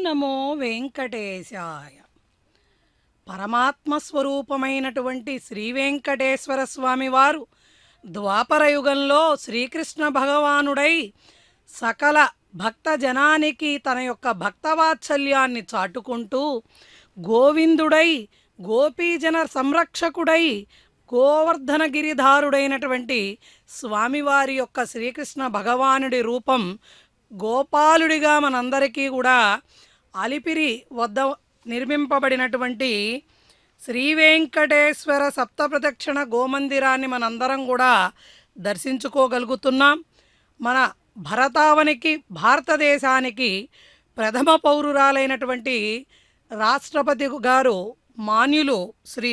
నమో వెంకటేశాయ పరమాత్మ స్వరూపమైనటువంటి శ్రీ వెంకటేశ్వర స్వామి వారు ద్వాపరయుగంలో శ్రీకృష్ణ భగవానుడై సకల భక్త జనానికి తన యొక్క భక్తవాత్సల్యాన్ని చాటుకుంటూ గోవిందుడై గోపీజన సంరక్షకుడై గోవర్ధన గిరిధారుడైనటువంటి స్వామివారి యొక్క శ్రీకృష్ణ భగవానుడి రూపం గోపాలుడిగా మనందరికీ కూడా అలిపిరి వద్ద నిర్మింపబడినటువంటి శ్రీ వెంకటేశ్వర సప్తప్రదక్షిణ గోమందిరాన్ని మనందరం కూడా దర్శించుకోగలుగుతున్నాం మన భరతావనికి భారతదేశానికి ప్రథమ పౌరురాలైనటువంటి రాష్ట్రపతి గారు మాన్యులు శ్రీ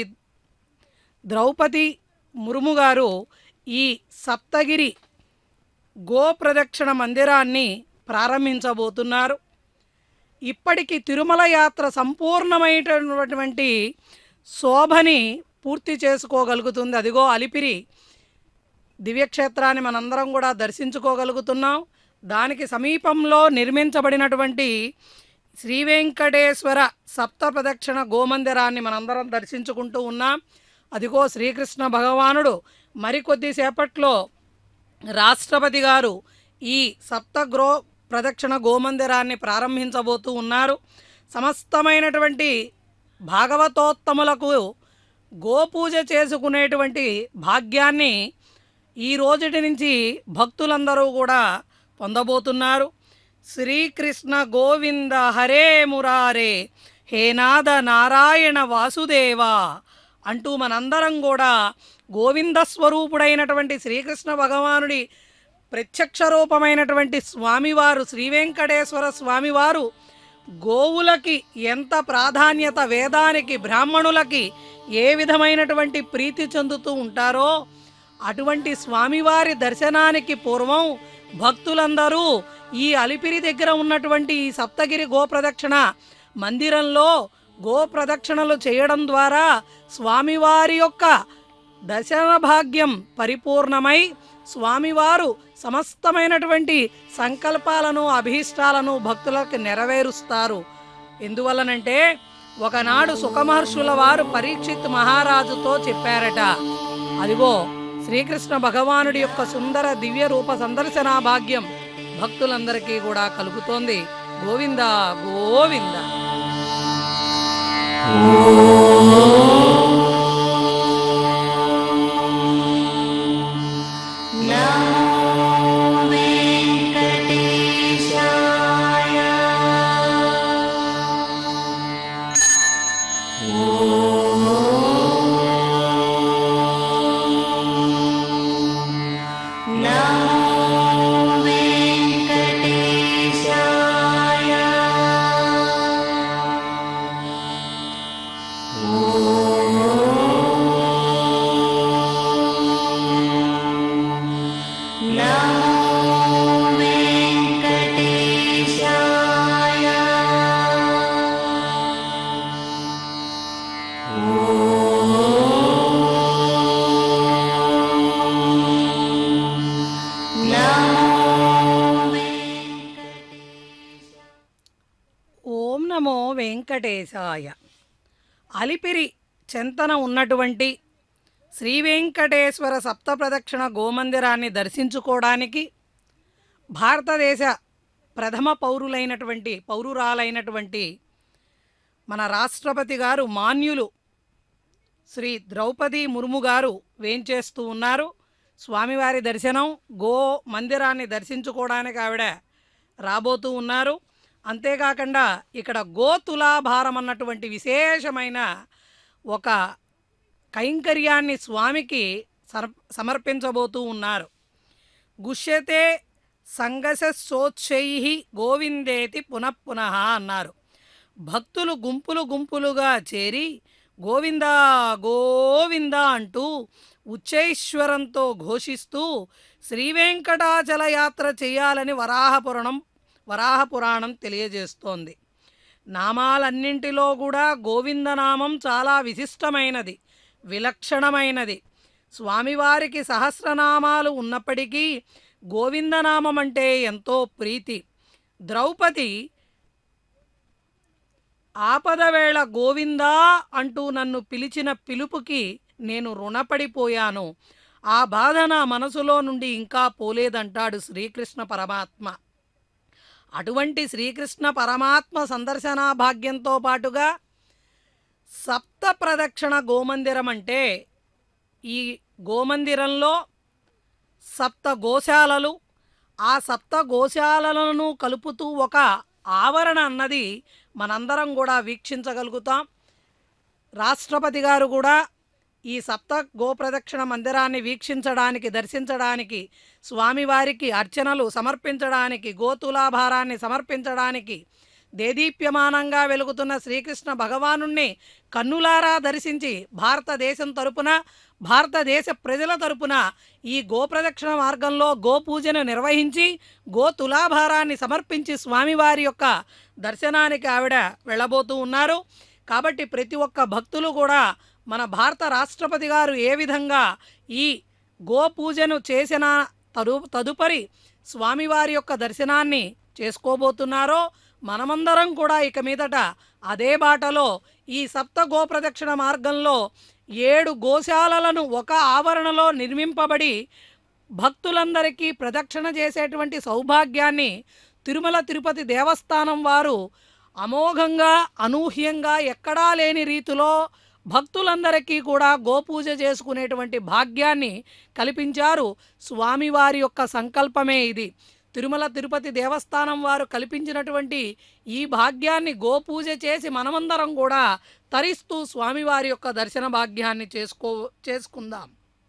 ద్రౌపది ముర్ము గారు ఈ సప్తగిరి గోప్రదక్షిణ మందిరాన్ని ప్రారంభించబోతున్నారు ఇప్పటికి తిరుమల యాత్ర సంపూర్ణమైనటువంటి శోభని పూర్తి చేసుకోగలుగుతుంది అదిగో అలిపిరి దివ్యక్షేత్రాన్ని మనందరం కూడా దర్శించుకోగలుగుతున్నాం దానికి సమీపంలో నిర్మించబడినటువంటి శ్రీ వెంకటేశ్వర సప్త ప్రదక్షిణ గోమందిరాన్ని మనందరం దర్శించుకుంటూ ఉన్నాం అదిగో శ్రీకృష్ణ భగవానుడు మరికొద్దిసేపట్లో రాష్ట్రపతి గారు ఈ సప్తగ్రో ప్రదక్షిణ గోమందిరాన్ని ప్రారంభించబోతూ ఉన్నారు సమస్తమైనటువంటి భాగవతోత్తములకు గోపూజ చేసుకునేటువంటి భాగ్యాన్ని ఈ రోజుటి నుంచి భక్తులందరూ కూడా పొందబోతున్నారు శ్రీకృష్ణ గోవింద హరే మురారే హే నాద నారాయణ వాసుదేవా అంటూ మనందరం కూడా గోవింద స్వరూపుడైనటువంటి శ్రీకృష్ణ భగవానుడి ప్రత్యక్ష రూపమైనటువంటి స్వామివారు శ్రీ వెంకటేశ్వర స్వామివారు గోవులకి ఎంత ప్రాధాన్యత వేదానికి బ్రాహ్మణులకి ఏ విధమైనటువంటి ప్రీతి చెందుతూ ఉంటారో అటువంటి స్వామివారి దర్శనానికి పూర్వం భక్తులందరూ ఈ అలిపిరి దగ్గర ఉన్నటువంటి ఈ సప్తగిరి గోప్రదక్షిణ మందిరంలో గోప్రదక్షిణలు చేయడం ద్వారా స్వామివారి యొక్క దర్శన భాగ్యం పరిపూర్ణమై స్వామివారు సమస్తమైనటువంటి సంకల్పాలను అభీష్టాలను భక్తులకు నెరవేరుస్తారు ఎందువలనంటే ఒకనాడు సుఖమహర్షుల వారు పరీక్షిత్ మహారాజుతో చెప్పారట అదిగో శ్రీకృష్ణ భగవానుడి యొక్క సుందర దివ్య రూప సందర్శన భాగ్యం భక్తులందరికీ కూడా కలుగుతోంది గోవింద గోవింద ఓం నమో వెంకటేశాయ అలిపిరి చెంతన ఉన్నటువంటి శ్రీ వెంకటేశ్వర సప్తప్రదక్షిణ గోమందిరాన్ని దర్శించుకోవడానికి భారతదేశ ప్రథమ పౌరులైనటువంటి పౌరురాలైనటువంటి మన రాష్ట్రపతి గారు మాన్యులు శ్రీ ద్రౌపది ముర్ము గారు వేంచేస్తూ ఉన్నారు స్వామివారి దర్శనం గో మందిరాన్ని దర్శించుకోవడానికి ఆవిడ రాబోతూ ఉన్నారు అంతేకాకుండా ఇక్కడ గో తులాభారం అన్నటువంటి విశేషమైన ఒక కైంకర్యాన్ని స్వామికి సర్ సమర్పించబోతూ ఉన్నారు గుష్యతే సంగసోత్సై గోవిందేతి పునఃపునః అన్నారు భక్తులు గుంపులు గుంపులుగా చేరి గోవింద గోవింద అంటూ ఉచ్చైశ్వరంతో ఘోషిస్తూ శ్రీ వెంకటాచల యాత్ర చేయాలని వరాహపురాణం వరాహపురాణం తెలియజేస్తోంది నామాలన్నింటిలో కూడా గోవిందనామం చాలా విశిష్టమైనది విలక్షణమైనది స్వామివారికి సహస్రనామాలు ఉన్నప్పటికీ గోవిందనామం అంటే ఎంతో ప్రీతి ద్రౌపది ఆపదవేళ గోవిందా అంటూ నన్ను పిలిచిన పిలుపుకి నేను రుణపడిపోయాను ఆ బాధ నా మనసులో నుండి ఇంకా పోలేదంటాడు శ్రీకృష్ణ పరమాత్మ అటువంటి శ్రీకృష్ణ పరమాత్మ సందర్శనా భాగ్యంతో పాటుగా సప్త ప్రదక్షిణ గోమందిరం అంటే ఈ గోమందిరంలో సప్త గోశాలలు ఆ సప్త గోశాలలను కలుపుతూ ఒక ఆవరణ అన్నది మనందరం కూడా వీక్షించగలుగుతాం రాష్ట్రపతి గారు కూడా ఈ సప్త గోప్రదక్షిణ మందిరాన్ని వీక్షించడానికి దర్శించడానికి స్వామివారికి అర్చనలు సమర్పించడానికి గోతులాభారాన్ని సమర్పించడానికి దేదీప్యమానంగా వెలుగుతున్న శ్రీకృష్ణ భగవానుణ్ణి కన్నులారా దర్శించి భారతదేశం తరపున భారతదేశ ప్రజల తరపున ఈ గోప్రదక్షిణ మార్గంలో గోపూజను నిర్వహించి గో తులాభారాన్ని సమర్పించి స్వామివారి యొక్క దర్శనానికి ఆవిడ వెళ్ళబోతూ ఉన్నారు కాబట్టి ప్రతి ఒక్క భక్తులు కూడా మన భారత రాష్ట్రపతి గారు ఏ విధంగా ఈ గోపూజను చేసిన తదు తదుపరి స్వామివారి యొక్క దర్శనాన్ని చేసుకోబోతున్నారో మనమందరం కూడా ఇక మీదట అదే బాటలో ఈ సప్త గోప్రదక్షిణ మార్గంలో ఏడు గోశాలలను ఒక ఆవరణలో నిర్మింపబడి భక్తులందరికీ ప్రదక్షిణ చేసేటువంటి సౌభాగ్యాన్ని తిరుమల తిరుపతి దేవస్థానం వారు అమోఘంగా అనూహ్యంగా ఎక్కడా లేని రీతిలో భక్తులందరికీ కూడా గోపూజ చేసుకునేటువంటి భాగ్యాన్ని కల్పించారు స్వామివారి యొక్క సంకల్పమే ఇది తిరుమల తిరుపతి దేవస్థానం వారు కల్పించినటువంటి ఈ భాగ్యాన్ని గోపూజ చేసి మనమందరం కూడా తరిస్తూ స్వామివారి యొక్క దర్శన భాగ్యాన్ని చేసుకో చేసుకుందాం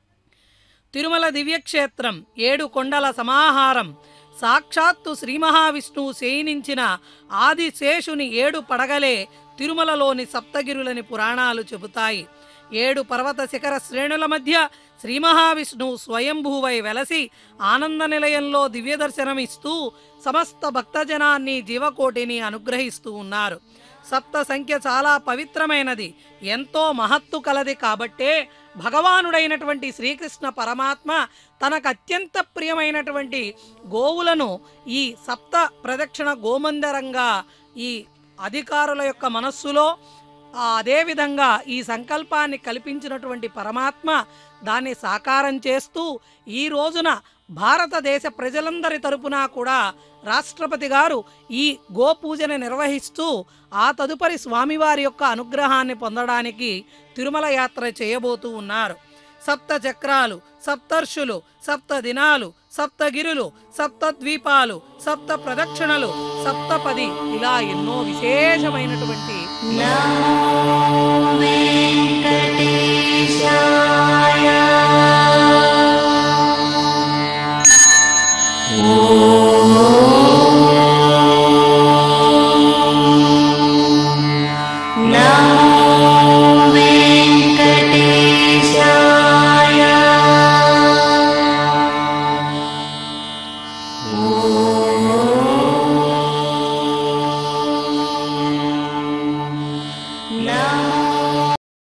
తిరుమల దివ్యక్షేత్రం ఏడు కొండల సమాహారం సాక్షాత్తు శ్రీ మహావిష్ణువు శయనించిన ఆదిశేషుని ఏడు పడగలే తిరుమలలోని సప్తగిరులని పురాణాలు చెబుతాయి ఏడు పర్వత శిఖర శ్రేణుల మధ్య శ్రీ మహావిష్ణువు స్వయంభూవై వెలసి ఆనంద నిలయంలో దివ్య దర్శనం ఇస్తూ సమస్త భక్తజనాన్ని జీవకోటిని అనుగ్రహిస్తూ ఉన్నారు సప్త సంఖ్య చాలా పవిత్రమైనది ఎంతో మహత్తు కలది కాబట్టే భగవానుడైనటువంటి శ్రీకృష్ణ పరమాత్మ తనకు అత్యంత ప్రియమైనటువంటి గోవులను ఈ సప్త ప్రదక్షిణ గోమందరంగా ఈ అధికారుల యొక్క మనస్సులో ఆ అదేవిధంగా ఈ సంకల్పాన్ని కల్పించినటువంటి పరమాత్మ దాన్ని సాకారం చేస్తూ ఈ రోజున భారతదేశ ప్రజలందరి తరపున కూడా రాష్ట్రపతి గారు ఈ గోపూజను నిర్వహిస్తూ ఆ తదుపరి స్వామివారి యొక్క అనుగ్రహాన్ని పొందడానికి తిరుమల యాత్ర చేయబోతూ ఉన్నారు సప్త చక్రాలు సప్తర్షులు సప్త దినాలు సప్తగిరులు సప్త ద్వీపాలు సప్త ప్రదక్షిణలు సప్తపది ఇలా ఎన్నో విశేషమైనటువంటి Namo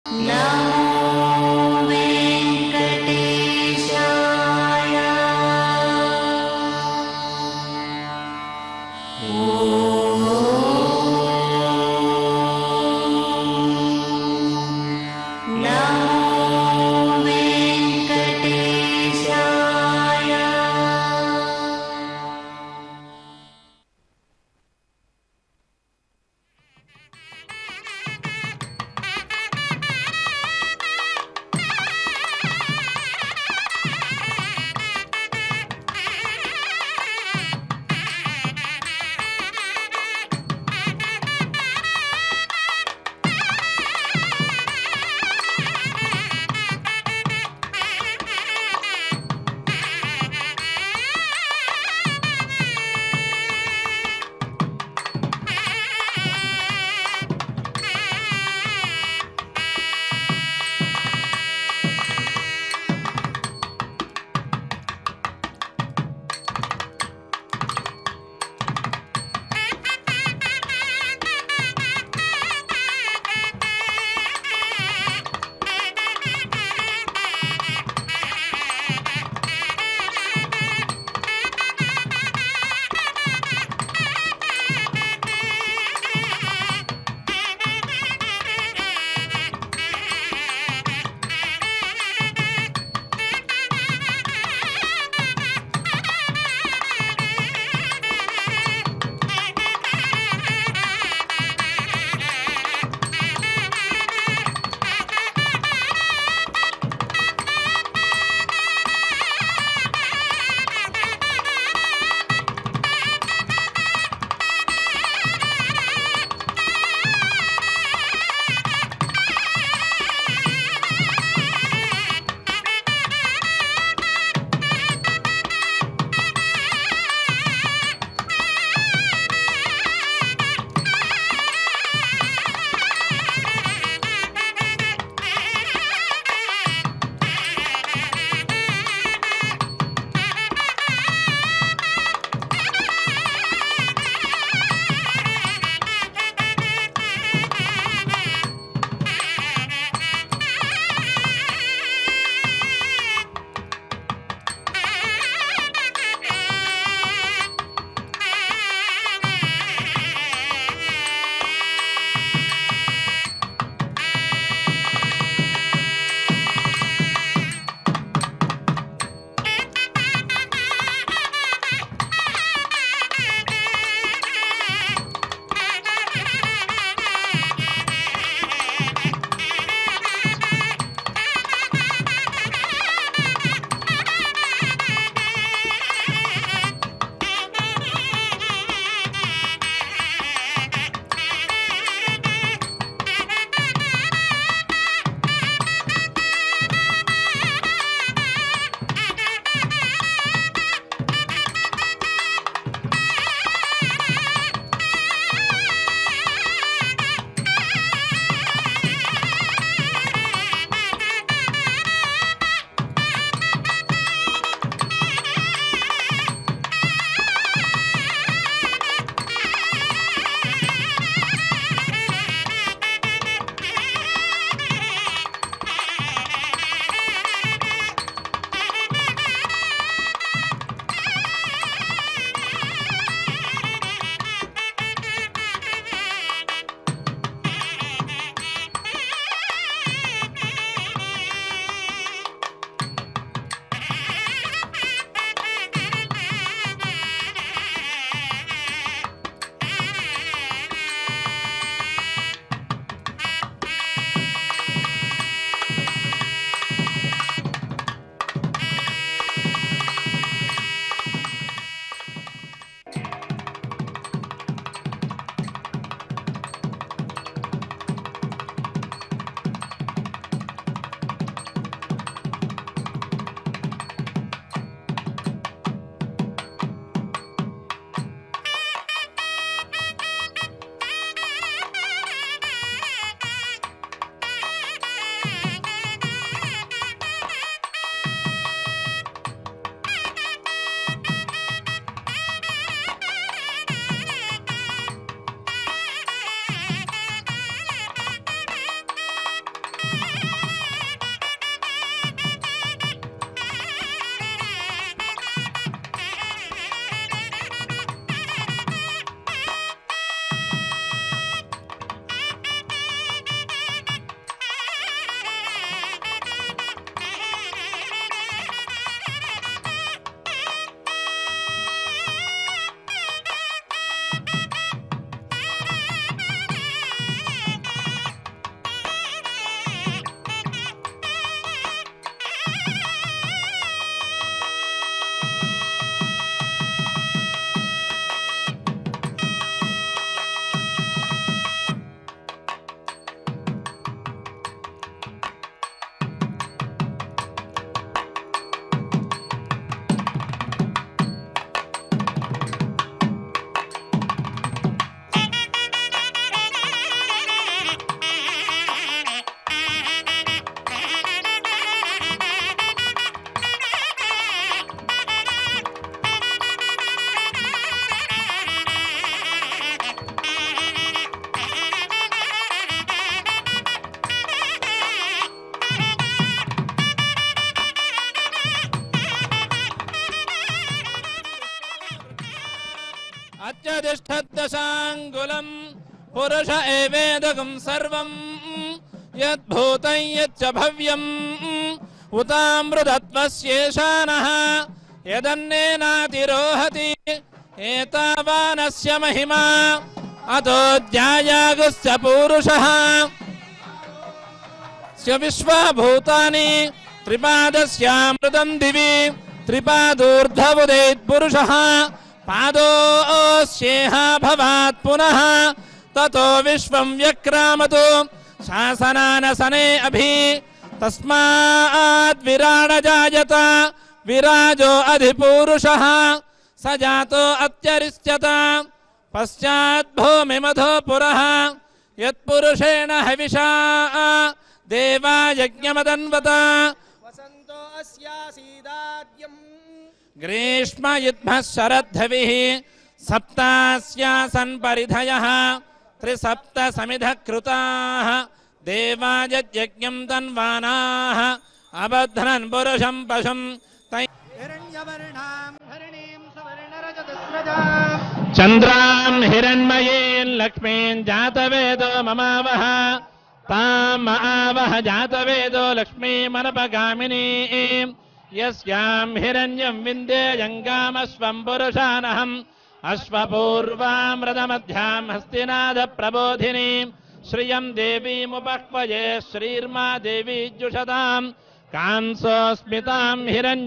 ఆ यच्चतिष्ठद्दशाङ्गुलम् पुरुष एवेदगं सर्वम् यद्भूतं यच्च भव्यम् उतामृतत्वस्येषानः यदन्नेनातिरोहति एतावानस्य महिमा अतो ज्यायागुश्च पूरुषः स्य विश्वभूतानि त्रिपादस्यामृतं दिवि त्रिपादूर्ध्वमुदेत् पुरुषः पादोऽस्येह भवात् पुनः ततो विश्वं व्यक्रामतु शासनानसने अभि तस्मात् विराडजायत विराजो अधिपूरुषः स जातो अत्यरिष्यत पश्चात् भूमिमधो पुरः यत्पुरुषेण हविषा देवा यज्ञमदन्वत वसन्तो अस्यासीदाद्यम् ग्रीष्मयुद्मः शरद्धविः सप्तास्यासन् परिधयः त्रिसप्त समिधः कृताः देवायज्ञम् तन्वानाः अबध्नन् पुरुषम् पशुम् तै हिरण्यवर्णाम् हरिणीम् सुवर्णरजतस्रजाम् चन्द्राम् हिरण्मयीम् लक्ष्मीम् जातवेदो ममावह ताम् आवह जातवेदो लक्ष्मीमनपगामिनीम् यस्याम् हिरण्यम् विन्देयङ्गामश्वम् पुरुषानहम् अश्वपूर्वामृतमध्याम् हस्तिनाद प्रबोधिनीम् श्रियम् देवीमुपह्वये श्रीर्मा देवी जुषताम् कांसोऽस्मिताम्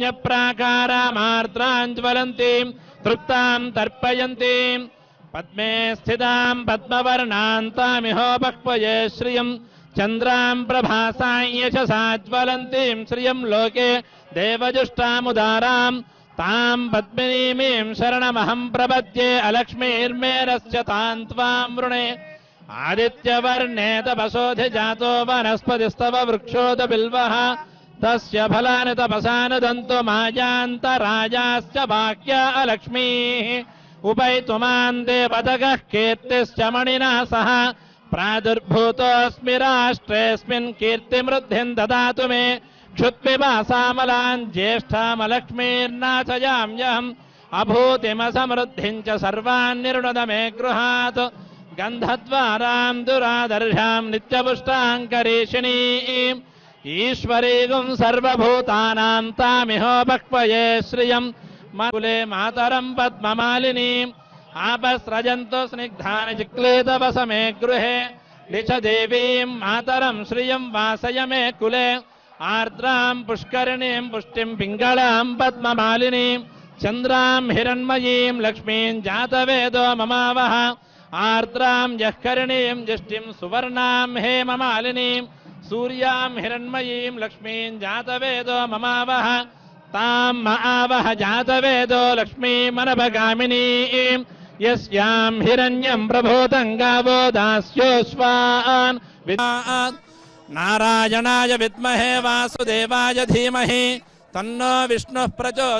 हिरण्यप्राकारामार्द्राञ्ज्वलन्तीम् तृप्ताम् तर्पयन्तीम् पद्मे स्थिताम् पद्मवर्णान्तामिहोपक्वये श्रियम् चन्द्राम् प्रभासाम् यशसा ज्वलन्तीम् श्रियम् लोके देवजुष्टामुदाराम् ताम् पद्मिनीमीम् शरणमहम् प्रपद्ये अलक्ष्मीर्मेरस्य तान् त्वाम् वृणे आदित्यवर्णे तपसोऽधिजातो वनस्पतिस्तव वृक्षोदबिल्वः तस्य फलानि तपसानुदन्तु मायान्तराजाश्च वाक्य अलक्ष्मीः उपैतुमान् देवतगः कीर्तिश्च मणिना सह प्रादुर्भूतोऽस्मि राष्ट्रेऽस्मिन् कीर्तिमृद्धिम् ददातु मे क्षुत्पिबासामलान् ज्येष्ठामलक्ष्मीर्नाशयाम्यहम् अभूतिमसमृद्धिम् च सर्वान् निर्णुद मे गृहात् गन्धद्वाराम् दुरादर्शाम् नित्यपुष्टाम् करीषिणीम् ईश्वरीगुम् सर्वभूतानाम् तामिहोपक्वये श्रियम् कुले मातरम् पद्ममालिनीम् आपस्रजन्तु स्निग्धानि चिक्लेतवसमे गृहे लिच देवीम् मातरम् श्रियम् वासय मे कुले आर्द्राम् पुष्करिणीम् पुष्टिम् पिङ्गळाम् पद्ममालिनीम् चन्द्राम् हिरण्मयीम् लक्ष्मीम् जातवेदो ममावह आर्द्राम् यः करिणीम् जुष्टिम् सुवर्णाम् हेममालिनीम् सूर्याम् हिरण्मयीम् लक्ष्मीम् जातवेदो ममावह ताम् म आवह जातवेदो लक्ष्मीमनभगामिनीम् यस्याम् हिरण्यम् प्रभूतम् गावो दास्योऽश्वान् विद्यात् नारायणाय विद्महे वासुदेवाय धीमहि तन्नो विष्णुः प्रचोद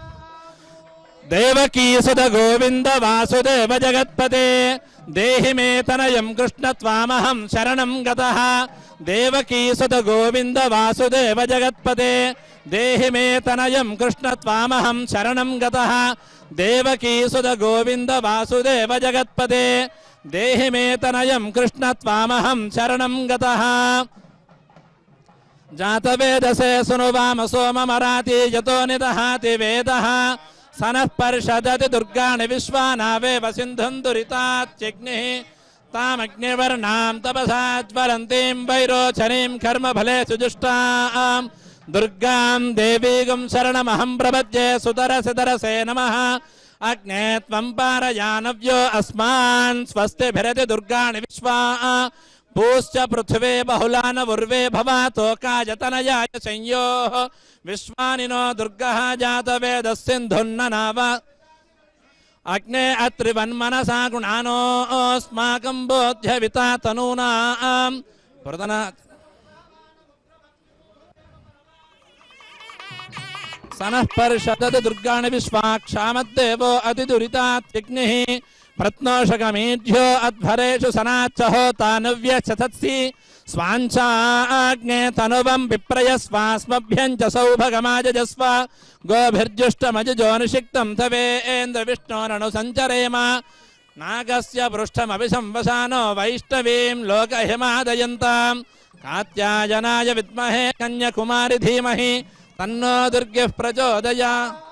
देवकीसुत गोविन्द वासुदेव जगत्पते देहि मे तनयम् कृष्ण त्वामहम् शरणम् गतः देवकीसुत गोविन्द वासुदेव जगत्पते देहि मे तनयम् कृष्ण त्वामहम् शरणम् गतः देवकीसुत गोविन्द वासुदेव जगत्पते देहि मे तनयम् कृष्ण त्वामहम् शरणम् गतः जातवेदसे सुनुवाम सोममराति यतो निदहाति वेदः सनः पर्षदति दुर्गाणि विश्वानावेव सिन्धुम् दुरितात्यग्निः तामग्निवर्णाम् तपसा ज्वलन्तीम् वैरोचनीम् कर्मफले सुजुष्टाम् दुर्गाम् देवीगुम् शरणमहम् प्रपद्ये सुतरसितरसे नमः अग्ने त्वम् पारयानव्यो अस्मान् स्वस्तिभिरति दुर्गाणि विश्वा पूश्च पृथिवे बहुलानवुर्वे भवातोकायतनयाय संयोः विश्वानिनो दुर्गः जातवेदः सिन्धुन्ननाव अग्ने अत्रिवन्मनसा गुणानोऽस्माकम् बोध्यविता तनूनाम् प्रदना सनः पर्षदति दुर्गाणि विश्वाक्षामद्देवो अतिदुरितात्यग्निः प्रत्नोषकमीढ्यो अध्वरेषु सनाच्च होतानव्यचतत्सि स्वाञ्चाग्ने तनुवम् विप्रयस्वास्मभ्यम् च सौभगमाजस्व गोभिर्जुष्टमजुजोनिषिक्तम् तवेन्द्रविष्णोरनु सञ्चरेम నాగస్య పృష్ఠమభిసంవసానో వైష్ణవీం లోకహిమాదయంతాం కాత్యాయనాయ విద్మహే కన్యకుమారి ధీమహి తన్నో దుర్గః ప్రచోదయా